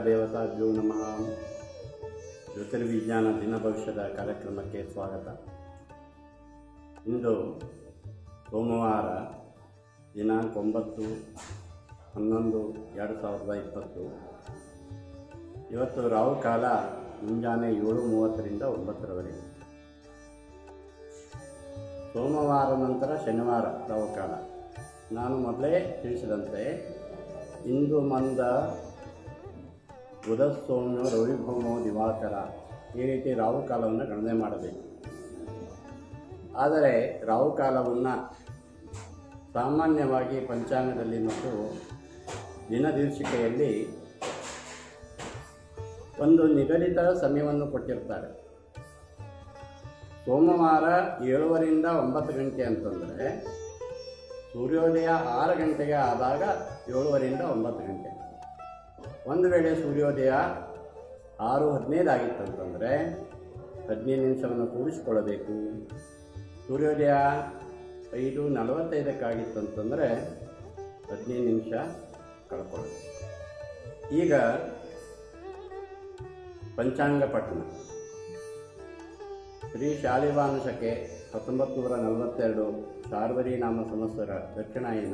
ದೇವತಾಭ್ಯೋ ನಮಃ ಜ್ಯೋತಿರ್ವಿಜ್ಞಾನ ದಿನ ಭವಿಷ್ಯದ ಕಾರ್ಯಕ್ರಮಕ್ಕೆ ಸ್ವಾಗತ ಇಂದು ಸೋಮವಾರ ದಿನಾಂಕ ಒಂಬತ್ತು ಹನ್ನೊಂದು ಎರಡು ಸಾವಿರದ ಇಪ್ಪತ್ತು ಇವತ್ತು ರಾಹು ಕಾಲ ಮುಂಜಾನೆ ಏಳು ಮೂವತ್ತರಿಂದ ಒಂಬತ್ತರವರೆಗೆ ಸೋಮವಾರ ನಂತರ ಶನಿವಾರ ರಾಹುಕಾಲ ನಾನು ಮೊದಲೇ ತಿಳಿಸಿದಂತೆ ಇಂದು ಮಂದ ಬುಧ ಸೌಮ್ಯ ರವಿಭೌಮೋ ದಿವಾಕರ ಈ ರೀತಿ ರಾಹುಕಾಲವನ್ನು ಗಣನೆ ಮಾಡಬೇಕು ಆದರೆ ರಾಹುಕಾಲವನ್ನು ಸಾಮಾನ್ಯವಾಗಿ ಪಂಚಾಂಗದಲ್ಲಿ ಮತ್ತು ದಿನದೀರ್ಷಿಕೆಯಲ್ಲಿ ಒಂದು ನಿಗದಿತ ಸಮಯವನ್ನು ಕೊಟ್ಟಿರ್ತಾರೆ ಸೋಮವಾರ ಏಳುವರಿಂದ ಒಂಬತ್ತು ಗಂಟೆ ಅಂತಂದರೆ ಸೂರ್ಯೋದಯ ಆರು ಗಂಟೆಗೆ ಆದಾಗ ಏಳುವರಿಂದ ಒಂಬತ್ತು ಗಂಟೆ ಒಂದು ವೇಳೆ ಸೂರ್ಯೋದಯ ಆರು ಹದಿನೈದು ಆಗಿತ್ತು ಅಂತಂದರೆ ಹದಿನೈದು ನಿಮಿಷವನ್ನು ಕೂಡಿಸಿಕೊಳ್ಳಬೇಕು ಸೂರ್ಯೋದಯ ಐದು ನಲವತ್ತೈದಕ್ಕಾಗಿತ್ತು ಅಂತಂದರೆ ಹದಿನೈದು ನಿಮಿಷ ಕಳ್ಕೊಳ್ಳಬೇಕು ಈಗ ಪಂಚಾಂಗ ಪಟ್ಟಣ ಶ್ರೀ ಶಾಲಿವಾನುಷಕ್ಕೆ ಹತ್ತೊಂಬತ್ತು ನೂರ ನಲವತ್ತೆರಡು ಶಾರ್ವರಿ ನಾಮ ಸಂವತ್ಸರ ದಕ್ಷಿಣಾಯನ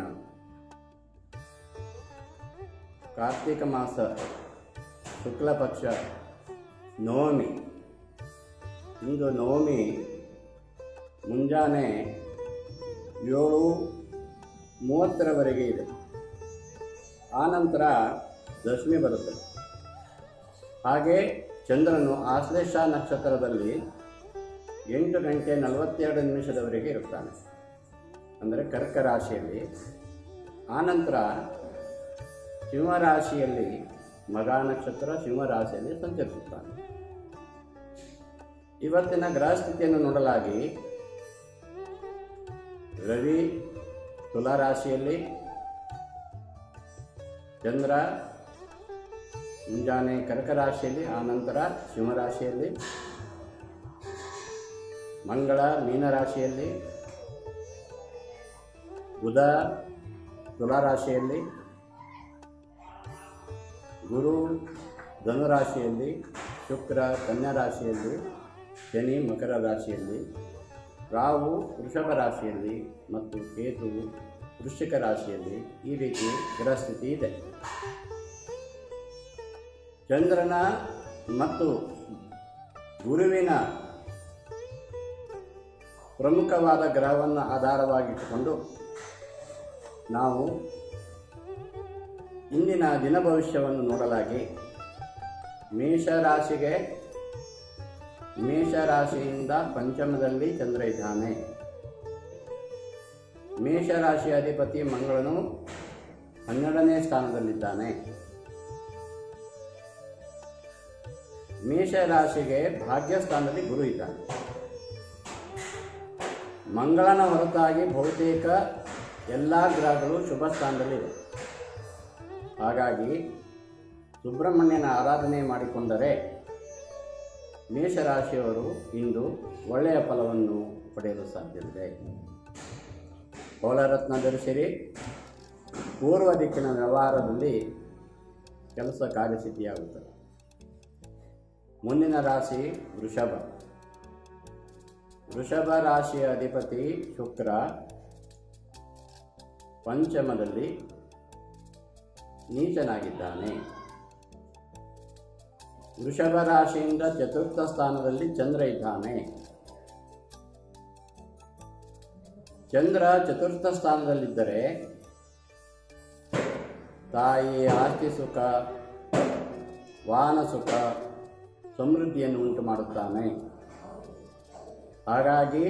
ಕಾರ್ತಿಕ ಮಾಸ ಶುಕ್ಲ ಪಕ್ಷ ನವಮಿ ಇಂದು ನವಮಿ ಮುಂಜಾನೆ ಏಳು ಮೂವತ್ತರವರೆಗೆ ಇದೆ ಆನಂತರ ದಶಮಿ ಬರುತ್ತದೆ ಹಾಗೆ ಚಂದ್ರನು ಆಶ್ಲೇಷ ನಕ್ಷತ್ರದಲ್ಲಿ ಎಂಟು ಗಂಟೆ ನಲವತ್ತೆರಡು ನಿಮಿಷದವರೆಗೆ ಇರುತ್ತಾನೆ ಅಂದರೆ ಕರ್ಕ ರಾಶಿಯಲ್ಲಿ ಆನಂತರ ಸಿಂಹರಾಶಿಯಲ್ಲಿ ಮಗ ನಕ್ಷತ್ರ ಸಿಂಹರಾಶಿಯಲ್ಲಿ ಸಂಚರಿಸುತ್ತಾನೆ ಇವತ್ತಿನ ಗ್ರಹ ಸ್ಥಿತಿಯನ್ನು ನೋಡಲಾಗಿ ರವಿ ತುಲಾ ರಾಶಿಯಲ್ಲಿ ಚಂದ್ರ ಮುಂಜಾನೆ ಕರ್ಕ ರಾಶಿಯಲ್ಲಿ ಆನಂತರ ಸಿಂಹರಾಶಿಯಲ್ಲಿ ಮಂಗಳ ಮೀನರಾಶಿಯಲ್ಲಿ ಬುಧ ತುಲಾರಾಶಿಯಲ್ಲಿ ಗುರು ಧನುರಾಶಿಯಲ್ಲಿ ಶುಕ್ರ ಕನ್ಯಾ ರಾಶಿಯಲ್ಲಿ ಶನಿ ಮಕರ ರಾಶಿಯಲ್ಲಿ ರಾಹು ವೃಷಭ ರಾಶಿಯಲ್ಲಿ ಮತ್ತು ಕೇತು ವೃಶ್ಚಿಕ ರಾಶಿಯಲ್ಲಿ ಈ ರೀತಿ ಗ್ರಹಸ್ಥಿತಿ ಇದೆ ಚಂದ್ರನ ಮತ್ತು ಗುರುವಿನ ಪ್ರಮುಖವಾದ ಗ್ರಹವನ್ನು ಆಧಾರವಾಗಿಟ್ಟುಕೊಂಡು ನಾವು ಇಂದಿನ ದಿನ ಭವಿಷ್ಯವನ್ನು ನೋಡಲಾಗಿ ಮೇಷರಾಶಿಗೆ ಮೇಷರಾಶಿಯಿಂದ ಪಂಚಮದಲ್ಲಿ ಚಂದ್ರ ಇದ್ದಾನೆ ಮೇಷರಾಶಿ ಅಧಿಪತಿ ಮಂಗಳನು ಹನ್ನೆರಡನೇ ಸ್ಥಾನದಲ್ಲಿದ್ದಾನೆ ಮೇಷರಾಶಿಗೆ ಭಾಗ್ಯಸ್ಥಾನದಲ್ಲಿ ಗುರು ಇದ್ದಾನೆ ಮಂಗಳನ ಹೊರತಾಗಿ ಬಹುತೇಕ ಎಲ್ಲ ಗ್ರಹಗಳು ಶುಭ ಸ್ಥಾನದಲ್ಲಿವೆ ಹಾಗಾಗಿ ಸುಬ್ರಹ್ಮಣ್ಯನ ಆರಾಧನೆ ಮಾಡಿಕೊಂಡರೆ ಮೇಷರಾಶಿಯವರು ಇಂದು ಒಳ್ಳೆಯ ಫಲವನ್ನು ಪಡೆಯಲು ಸಾಧ್ಯವಿದೆ ಪೌಲರತ್ನ ಧರಿಸಿರಿ ಪೂರ್ವ ದಿಕ್ಕಿನ ವ್ಯವಹಾರದಲ್ಲಿ ಕೆಲಸ ಕಾರ್ಯಸಿದ್ಧಿಯಾಗುತ್ತದೆ ಮುಂದಿನ ರಾಶಿ ವೃಷಭ ವೃಷಭ ರಾಶಿಯ ಅಧಿಪತಿ ಶುಕ್ರ ಪಂಚಮದಲ್ಲಿ ನೀಚನಾಗಿದ್ದಾನೆ ವೃಷಭ ರಾಶಿಯಿಂದ ಚತುರ್ಥ ಸ್ಥಾನದಲ್ಲಿ ಚಂದ್ರ ಇದ್ದಾನೆ ಚಂದ್ರ ಚತುರ್ಥ ಸ್ಥಾನದಲ್ಲಿದ್ದರೆ ತಾಯಿ ಆಸ್ತಿ ಸುಖ ವಾಹನ ಸುಖ ಸಮೃದ್ಧಿಯನ್ನು ಉಂಟು ಮಾಡುತ್ತಾನೆ ಹಾಗಾಗಿ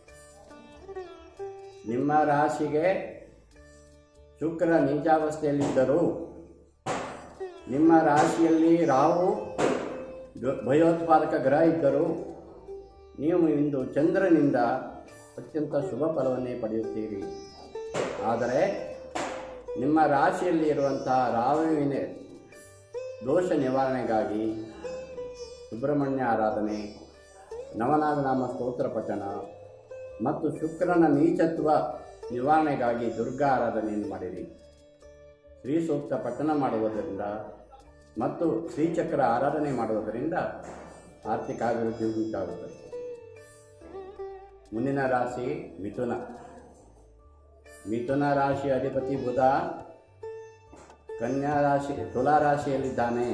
ನಿಮ್ಮ ರಾಶಿಗೆ ಶುಕ್ರ ನೀಚಾವಸ್ಥೆಯಲ್ಲಿದ್ದರೂ ನಿಮ್ಮ ರಾಶಿಯಲ್ಲಿ ರಾಹು ಗ- ಭಯೋತ್ಪಾದಕ ಗ್ರಹ ಇದ್ದರೂ ನೀವು ಇಂದು ಚಂದ್ರನಿಂದ ಅತ್ಯಂತ ಶುಭ ಫಲವನ್ನೇ ಪಡೆಯುತ್ತೀರಿ ಆದರೆ ನಿಮ್ಮ ರಾಶಿಯಲ್ಲಿ ಇರುವಂತಹ ರಾಹುವಿನ ದೋಷ ನಿವಾರಣೆಗಾಗಿ ಸುಬ್ರಹ್ಮಣ್ಯ ಆರಾಧನೆ ನವನಾಗನಾಮ ಸ್ತೋತ್ರ ಪಠಣ ಮತ್ತು ಶುಕ್ರನ ನೀಚತ್ವ ನಿವಾರಣೆಗಾಗಿ ದುರ್ಗಾ ಆರಾಧನೆಯನ್ನು ಮಾಡಿರಿ ಶ್ರೀ ಸೂಕ್ತ ಪಠಣ ಮಾಡುವುದರಿಂದ ಮತ್ತು ಶ್ರೀಚಕ್ರ ಆರಾಧನೆ ಮಾಡುವುದರಿಂದ ಆರ್ಥಿಕ ಅಭಿವೃದ್ಧಿ ಉಂಟಾಗುತ್ತದೆ ಮುಂದಿನ ರಾಶಿ ಮಿಥುನ ಮಿಥುನ ರಾಶಿ ಅಧಿಪತಿ ಬುಧ ಕನ್ಯಾ ರಾಶಿ ತುಲಾ ರಾಶಿಯಲ್ಲಿದ್ದಾನೆ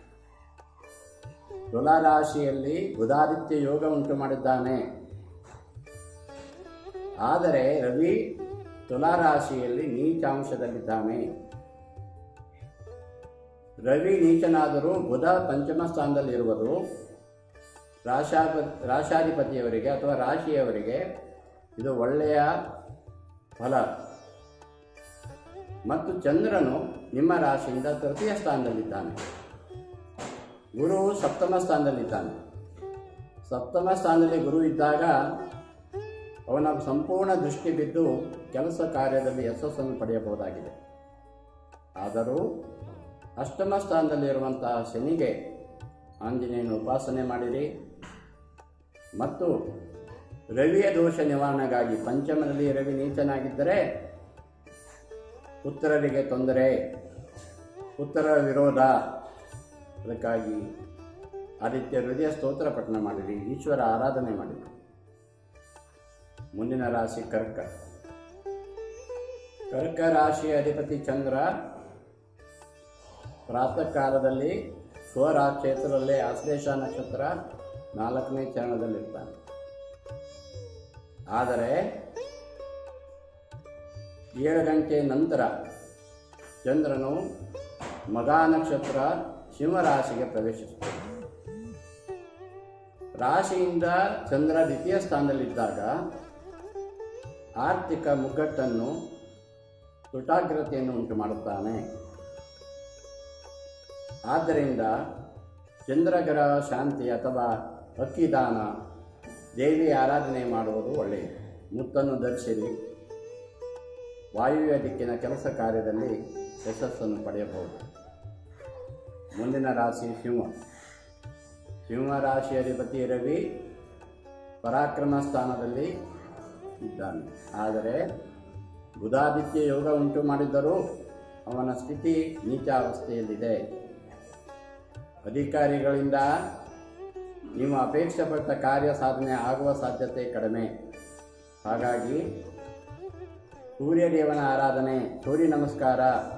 ತುಲಾ ರಾಶಿಯಲ್ಲಿ ಬುಧಾದಿತ್ಯ ಯೋಗ ಉಂಟು ಮಾಡಿದ್ದಾನೆ ಆದರೆ ರವಿ ತುಲಾ ರಾಶಿಯಲ್ಲಿ ನೀಚಾಂಶದಲ್ಲಿದ್ದಾನೆ ರವಿ ನೀಚನಾದರೂ ಬುಧ ಪಂಚಮ ಸ್ಥಾನದಲ್ಲಿರುವುದು ರಾಶಾಪ ರಾಶಾಧಿಪತಿಯವರಿಗೆ ಅಥವಾ ರಾಶಿಯವರಿಗೆ ಇದು ಒಳ್ಳೆಯ ಫಲ ಮತ್ತು ಚಂದ್ರನು ನಿಮ್ಮ ರಾಶಿಯಿಂದ ತೃತೀಯ ಸ್ಥಾನದಲ್ಲಿದ್ದಾನೆ ಗುರು ಸಪ್ತಮ ಸ್ಥಾನದಲ್ಲಿದ್ದಾನೆ ಸಪ್ತಮ ಸ್ಥಾನದಲ್ಲಿ ಗುರು ಇದ್ದಾಗ ಅವನ ಸಂಪೂರ್ಣ ದೃಷ್ಟಿ ಬಿದ್ದು ಕೆಲಸ ಕಾರ್ಯದಲ್ಲಿ ಯಶಸ್ಸನ್ನು ಪಡೆಯಬಹುದಾಗಿದೆ ಆದರೂ ಅಷ್ಟಮ ಸ್ಥಾನದಲ್ಲಿರುವಂತಹ ಶನಿಗೆ ಆಂಜನೇಯನ ಉಪಾಸನೆ ಮಾಡಿರಿ ಮತ್ತು ರವಿಯ ದೋಷ ನಿವಾರಣೆಗಾಗಿ ಪಂಚಮದಲ್ಲಿ ರವಿ ನೀಚನಾಗಿದ್ದರೆ ಪುತ್ರರಿಗೆ ತೊಂದರೆ ಪುತ್ರರ ವಿರೋಧ ಅದಕ್ಕಾಗಿ ಆದಿತ್ಯ ಹೃದಯ ಸ್ತೋತ್ರ ಪಠಣ ಮಾಡಿರಿ ಈಶ್ವರ ಆರಾಧನೆ ಮಾಡಿರಿ ಮುಂದಿನ ರಾಶಿ ಕರ್ಕ ಕರ್ಕ ರಾಶಿಯ ಅಧಿಪತಿ ಚಂದ್ರ ಪ್ರಾತಃ ಕಾಲದಲ್ಲಿ ಸ್ವರಾ ಕ್ಷೇತ್ರದಲ್ಲೇ ಆಶ್ಲೇಷ ನಕ್ಷತ್ರ ನಾಲ್ಕನೇ ಚರಣದಲ್ಲಿರ್ತಾನೆ ಆದರೆ ಏಳು ಗಂಟೆ ನಂತರ ಚಂದ್ರನು ಮಗಾ ನಕ್ಷತ್ರ ಸಿಂಹರಾಶಿಗೆ ಪ್ರವೇಶಿಸುತ್ತಾನೆ ರಾಶಿಯಿಂದ ಚಂದ್ರ ದ್ವಿತೀಯ ಸ್ಥಾನದಲ್ಲಿದ್ದಾಗ ಆರ್ಥಿಕ ಮುಗ್ಗಟ್ಟನ್ನು ಕೃತಾಗ್ರತೆಯನ್ನು ಉಂಟು ಮಾಡುತ್ತಾನೆ ಆದ್ದರಿಂದ ಚಂದ್ರಗ್ರಹ ಶಾಂತಿ ಅಥವಾ ಅಕ್ಕಿದಾನ ದೇವಿ ಆರಾಧನೆ ಮಾಡುವುದು ಒಳ್ಳೆಯದು ಮುತ್ತನ್ನು ಧರಿಸಿರಿ ವಾಯುವ್ಯ ದಿಕ್ಕಿನ ಕೆಲಸ ಕಾರ್ಯದಲ್ಲಿ ಯಶಸ್ಸನ್ನು ಪಡೆಯಬಹುದು ಮುಂದಿನ ರಾಶಿ ಸಿಂಹ ಸಿಂಹ ರಾಶಿ ಅಧಿಪತಿ ರವಿ ಪರಾಕ್ರಮ ಸ್ಥಾನದಲ್ಲಿ ಇದ್ದಾನೆ ಆದರೆ ಬುಧಾದಿತ್ಯ ಯೋಗ ಉಂಟು ಮಾಡಿದ್ದರೂ ಅವನ ಸ್ಥಿತಿ ನೀಚಾವಸ್ಥೆಯಲ್ಲಿದೆ ಅಧಿಕಾರಿಗಳಿಂದ ನೀವು ಅಪೇಕ್ಷೆಪಟ್ಟ ಕಾರ್ಯ ಸಾಧನೆ ಆಗುವ ಸಾಧ್ಯತೆ ಕಡಿಮೆ ಹಾಗಾಗಿ ಸೂರ್ಯದೇವನ ಆರಾಧನೆ ಸೂರ್ಯ ನಮಸ್ಕಾರ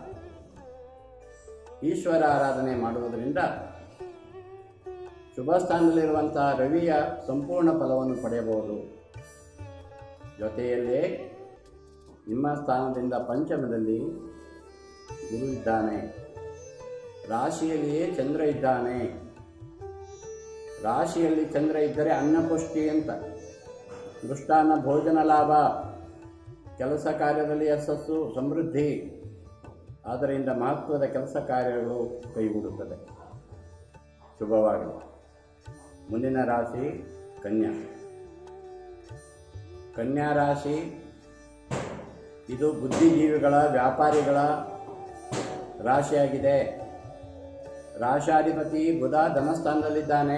ಈಶ್ವರ ಆರಾಧನೆ ಮಾಡುವುದರಿಂದ ಶುಭ ಸ್ಥಾನದಲ್ಲಿರುವಂತಹ ರವಿಯ ಸಂಪೂರ್ಣ ಫಲವನ್ನು ಪಡೆಯಬಹುದು ಜೊತೆಯಲ್ಲೇ ನಿಮ್ಮ ಸ್ಥಾನದಿಂದ ಪಂಚಮದಲ್ಲಿ ಗುರು ಇದ್ದಾನೆ ರಾಶಿಯಲ್ಲಿಯೇ ಚಂದ್ರ ಇದ್ದಾನೆ ರಾಶಿಯಲ್ಲಿ ಚಂದ್ರ ಇದ್ದರೆ ಅನ್ನಪುಷ್ಟಿ ಅಂತ ಮೃಷ್ಟಾನ್ನ ಭೋಜನ ಲಾಭ ಕೆಲಸ ಕಾರ್ಯದಲ್ಲಿ ಯಶಸ್ಸು ಸಮೃದ್ಧಿ ಆದ್ದರಿಂದ ಮಹತ್ವದ ಕೆಲಸ ಕಾರ್ಯಗಳು ಕೈಗೂಡುತ್ತದೆ ಶುಭವಾಗಲಿ ಮುಂದಿನ ರಾಶಿ ಕನ್ಯಾ ಕನ್ಯಾ ರಾಶಿ ಇದು ಬುದ್ಧಿಜೀವಿಗಳ ವ್ಯಾಪಾರಿಗಳ ರಾಶಿಯಾಗಿದೆ ರಾಶಾಧಿಪತಿ ಬುಧ ಧನಸ್ಥಾನದಲ್ಲಿದ್ದಾನೆ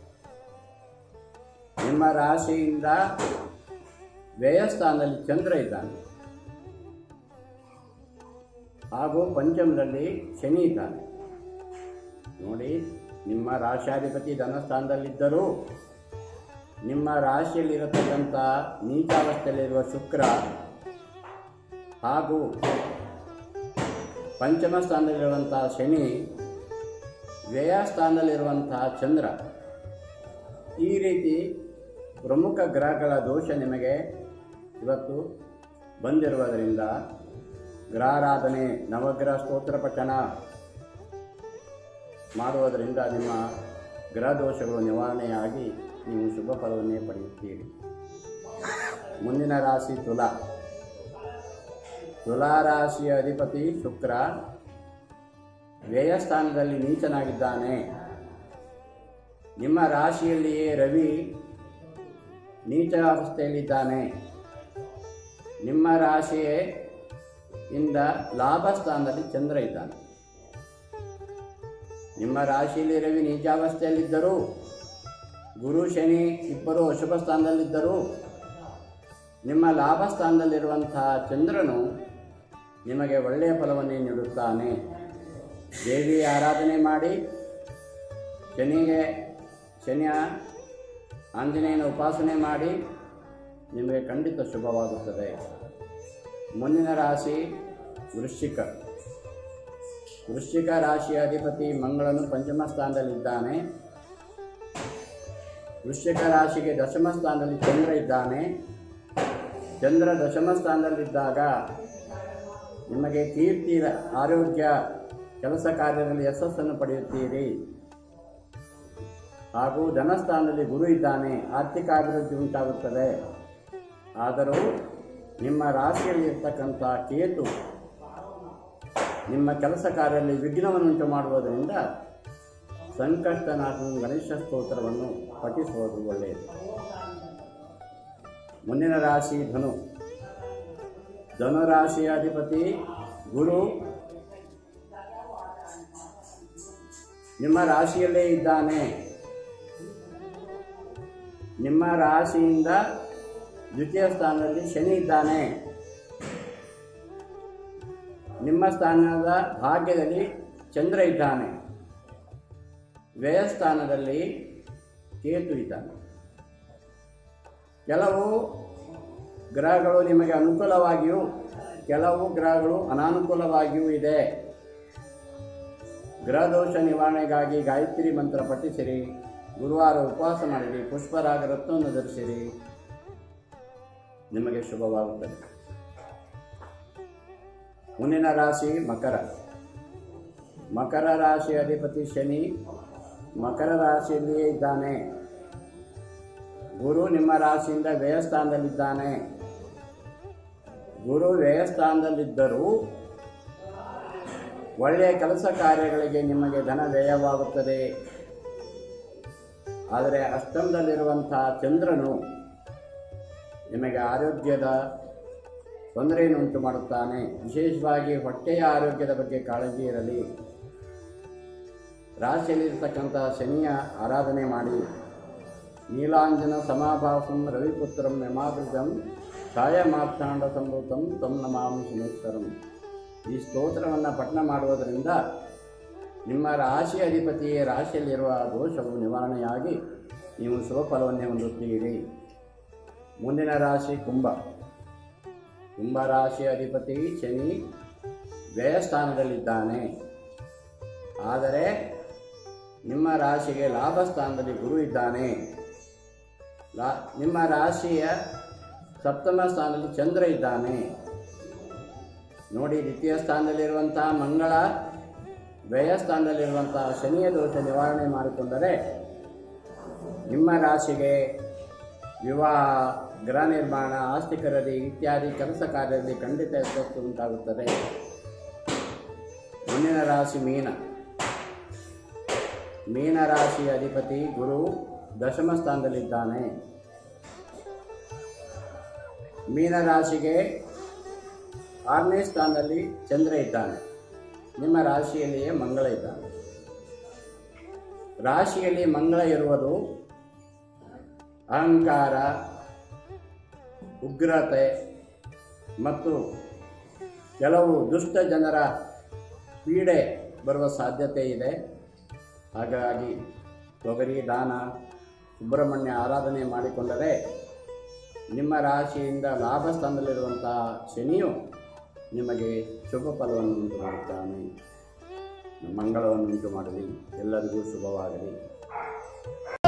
ನಿಮ್ಮ ರಾಶಿಯಿಂದ ವ್ಯಯಸ್ಥಾನದಲ್ಲಿ ಚಂದ್ರ ಇದ್ದಾನೆ ಹಾಗೂ ಪಂಚಮದಲ್ಲಿ ಶನಿ ಇದ್ದಾನೆ ನೋಡಿ ನಿಮ್ಮ ರಾಶಾಧಿಪತಿ ಧನಸ್ಥಾನದಲ್ಲಿದ್ದರೂ ನಿಮ್ಮ ರಾಶಿಯಲ್ಲಿರತಕ್ಕಂಥ ನೀಚಾವಸ್ಥೆಯಲ್ಲಿರುವ ಶುಕ್ರ ಹಾಗೂ ಪಂಚಮ ಸ್ಥಾನದಲ್ಲಿರುವಂತಹ ಶನಿ ವ್ಯಯ ಸ್ಥಾನದಲ್ಲಿರುವಂತಹ ಚಂದ್ರ ಈ ರೀತಿ ಪ್ರಮುಖ ಗ್ರಹಗಳ ದೋಷ ನಿಮಗೆ ಇವತ್ತು ಬಂದಿರುವುದರಿಂದ ಗ್ರಹಾರಾಧನೆ ನವಗ್ರಹ ಸ್ತೋತ್ರ ಪಠಣ ಮಾಡುವುದರಿಂದ ನಿಮ್ಮ ಗ್ರಹ ದೋಷಗಳು ನಿವಾರಣೆಯಾಗಿ ನೀವು ಶುಭ ಫಲವನ್ನೇ ಪಡೆಯುತ್ತೀರಿ ಮುಂದಿನ ರಾಶಿ ತುಲಾ ತುಲಾ ರಾಶಿಯ ಅಧಿಪತಿ ಶುಕ್ರ ವ್ಯಯಸ್ಥಾನದಲ್ಲಿ ನೀಚನಾಗಿದ್ದಾನೆ ನಿಮ್ಮ ರಾಶಿಯಲ್ಲಿಯೇ ರವಿ ನೀಚ ಅವಸ್ಥೆಯಲ್ಲಿದ್ದಾನೆ ನಿಮ್ಮ ರಾಶಿಯೇ ಇಂದ ಲಾಭ ಸ್ಥಾನದಲ್ಲಿ ಚಂದ್ರ ಇದ್ದಾನೆ ನಿಮ್ಮ ರಾಶಿಯಲ್ಲಿ ರವಿ ನೀಚಾವಸ್ಥೆಯಲ್ಲಿದ್ದರೂ ಗುರು ಶನಿ ಇಬ್ಬರು ಅಶುಭ ಸ್ಥಾನದಲ್ಲಿದ್ದರೂ ನಿಮ್ಮ ಲಾಭ ಸ್ಥಾನದಲ್ಲಿರುವಂತಹ ಚಂದ್ರನು ನಿಮಗೆ ಒಳ್ಳೆಯ ಫಲವನ್ನೇ ನೀಡುತ್ತಾನೆ ದೇವಿಯ ಆರಾಧನೆ ಮಾಡಿ ಶನಿಗೆ ಶನಿಯ ಆಂಜನೇಯನ ಉಪಾಸನೆ ಮಾಡಿ ನಿಮಗೆ ಖಂಡಿತ ಶುಭವಾಗುತ್ತದೆ ಮುಂದಿನ ರಾಶಿ ವೃಶ್ಚಿಕ ವೃಶ್ಚಿಕ ರಾಶಿಯ ಅಧಿಪತಿ ಮಂಗಳನು ಪಂಚಮ ಸ್ಥಾನದಲ್ಲಿದ್ದಾನೆ ವೃಶ್ಚಿಕ ರಾಶಿಗೆ ದಶಮ ಸ್ಥಾನದಲ್ಲಿ ಚಂದ್ರ ಇದ್ದಾನೆ ಚಂದ್ರ ದಶಮ ಸ್ಥಾನದಲ್ಲಿದ್ದಾಗ ನಿಮಗೆ ಕೀರ್ತಿ ಆರೋಗ್ಯ ಕೆಲಸ ಕಾರ್ಯದಲ್ಲಿ ಯಶಸ್ಸನ್ನು ಪಡೆಯುತ್ತೀರಿ ಹಾಗೂ ಧನಸ್ಥಾನದಲ್ಲಿ ಗುರು ಇದ್ದಾನೆ ಆರ್ಥಿಕ ಅಭಿವೃದ್ಧಿ ಉಂಟಾಗುತ್ತದೆ ಆದರೂ ನಿಮ್ಮ ರಾಶಿಯಲ್ಲಿ ಇರ್ತಕ್ಕಂಥ ಕೇತು ನಿಮ್ಮ ಕೆಲಸ ಕಾರ್ಯದಲ್ಲಿ ವಿಘ್ನವನ್ನುಂಟು ಮಾಡುವುದರಿಂದ ಸಂಕಷ್ಟನಾಶನ ಗಣೇಶ ಸ್ತೋತ್ರವನ್ನು ಪಠಿಸುವುದು ಒಳ್ಳೆಯದು ಮುಂದಿನ ರಾಶಿ ಧನು ಧನುರಾಶಿಯ ಅಧಿಪತಿ ಗುರು ನಿಮ್ಮ ರಾಶಿಯಲ್ಲೇ ಇದ್ದಾನೆ ನಿಮ್ಮ ರಾಶಿಯಿಂದ ದ್ವಿತೀಯ ಸ್ಥಾನದಲ್ಲಿ ಶನಿ ಇದ್ದಾನೆ ನಿಮ್ಮ ಸ್ಥಾನದ ಭಾಗ್ಯದಲ್ಲಿ ಚಂದ್ರ ಇದ್ದಾನೆ ವ್ಯಯಸ್ಥಾನದಲ್ಲಿ ಕೇತು ಇದ್ದಾನೆ ಕೆಲವು ಗ್ರಹಗಳು ನಿಮಗೆ ಅನುಕೂಲವಾಗಿಯೂ ಕೆಲವು ಗ್ರಹಗಳು ಅನಾನುಕೂಲವಾಗಿಯೂ ಇದೆ ಗ್ರಹದೋಷ ನಿವಾರಣೆಗಾಗಿ ಗಾಯತ್ರಿ ಮಂತ್ರ ಪಠಿಸಿರಿ ಗುರುವಾರ ಉಪವಾಸ ಮಾಡಿರಿ ಪುಷ್ಪರಾಗ ರತ್ನವನ್ನು ಧರಿಸಿರಿ ನಿಮಗೆ ಶುಭವಾಗುತ್ತದೆ ಮುಂದಿನ ರಾಶಿ ಮಕರ ಮಕರ ರಾಶಿ ಅಧಿಪತಿ ಶನಿ ಮಕರ ರಾಶಿಯಲ್ಲಿಯೇ ಇದ್ದಾನೆ ಗುರು ನಿಮ್ಮ ರಾಶಿಯಿಂದ ವ್ಯಯಸ್ಥಾನದಲ್ಲಿದ್ದಾನೆ ಗುರು ವ್ಯಯಸ್ಥಾನದಲ್ಲಿದ್ದರೂ ಒಳ್ಳೆಯ ಕೆಲಸ ಕಾರ್ಯಗಳಿಗೆ ನಿಮಗೆ ಧನ ವ್ಯಯವಾಗುತ್ತದೆ ಆದರೆ ಅಷ್ಟಮದಲ್ಲಿರುವಂಥ ಚಂದ್ರನು ನಿಮಗೆ ಆರೋಗ್ಯದ ತೊಂದರೆಯನ್ನು ಉಂಟು ಮಾಡುತ್ತಾನೆ ವಿಶೇಷವಾಗಿ ಹೊಟ್ಟೆಯ ಆರೋಗ್ಯದ ಬಗ್ಗೆ ಕಾಳಜಿ ಇರಲಿ ರಾಶಿಯಲ್ಲಿರ್ತಕ್ಕಂಥ ಶನಿಯ ಆರಾಧನೆ ಮಾಡಿ ನೀಲಾಂಜನ ಸಮಾಭಾಸಂ ರವಿಪುತ್ರಂ ಯಮಾಗೃಜಂ ಛಾಯಮಾರ್ಥಾಂಡ ಸಂಭೂತಂ ತಂ ನಮಾಮಿ ಶನೇಶ್ವರಂ ಈ ಸ್ತೋತ್ರವನ್ನು ಪಠಣ ಮಾಡುವುದರಿಂದ ನಿಮ್ಮ ರಾಶಿ ಅಧಿಪತಿಯ ರಾಶಿಯಲ್ಲಿರುವ ದೋಷವು ನಿವಾರಣೆಯಾಗಿ ನೀವು ಶುಭ ಫಲವನ್ನೇ ಹೊಂದುತ್ತೀರಿ ಮುಂದಿನ ರಾಶಿ ಕುಂಭ ಕುಂಭ ರಾಶಿ ಅಧಿಪತಿ ಶನಿ ವ್ಯಯಸ್ಥಾನದಲ್ಲಿದ್ದಾನೆ ಆದರೆ ನಿಮ್ಮ ರಾಶಿಗೆ ಲಾಭ ಸ್ಥಾನದಲ್ಲಿ ಗುರು ಇದ್ದಾನೆ ಲಾ ನಿಮ್ಮ ರಾಶಿಯ ಸಪ್ತಮ ಸ್ಥಾನದಲ್ಲಿ ಚಂದ್ರ ಇದ್ದಾನೆ ನೋಡಿ ದ್ವಿತೀಯ ಸ್ಥಾನದಲ್ಲಿರುವಂಥ ಮಂಗಳ ವ್ಯಯ ಸ್ಥಾನದಲ್ಲಿರುವಂಥ ಶನಿಯ ದೋಷ ನಿವಾರಣೆ ಮಾಡಿಕೊಂಡರೆ ನಿಮ್ಮ ರಾಶಿಗೆ ವಿವಾಹ ಗೃಹ ನಿರ್ಮಾಣ ಆಸ್ತಿ ಖರೀದಿ ಇತ್ಯಾದಿ ಕೆಲಸ ಕಾರ್ಯದಲ್ಲಿ ಖಂಡಿತ ಯಶಸ್ಸು ಉಂಟಾಗುತ್ತದೆ ಮುಂದಿನ ರಾಶಿ ಮೀನ ಮೀನ ರಾಶಿ ಅಧಿಪತಿ ಗುರು ದಶಮ ಸ್ಥಾನದಲ್ಲಿದ್ದಾನೆ ಮೀನ ರಾಶಿಗೆ ಆರನೇ ಸ್ಥಾನದಲ್ಲಿ ಚಂದ್ರ ಇದ್ದಾನೆ ನಿಮ್ಮ ರಾಶಿಯಲ್ಲಿಯೇ ಮಂಗಳ ಇದ್ದಾನೆ ರಾಶಿಯಲ್ಲಿ ಮಂಗಳ ಇರುವುದು ಅಹಂಕಾರ ಉಗ್ರತೆ ಮತ್ತು ಕೆಲವು ದುಷ್ಟ ಜನರ ಪೀಡೆ ಬರುವ ಸಾಧ್ಯತೆ ಇದೆ ಹಾಗಾಗಿ ತೊಗರಿ ದಾನ ಸುಬ್ರಹ್ಮಣ್ಯ ಆರಾಧನೆ ಮಾಡಿಕೊಂಡರೆ ನಿಮ್ಮ ರಾಶಿಯಿಂದ ಲಾಭ ಸ್ಥಾನದಲ್ಲಿರುವಂತಹ ಶನಿಯು ನಿಮಗೆ ಶುಭ ಫಲವನ್ನು ಉಂಟು ಮಾಡುತ್ತಾನೆ ಮಂಗಳವನ್ನು ಉಂಟು ಮಾಡಲಿ ಎಲ್ಲರಿಗೂ ಶುಭವಾಗಲಿ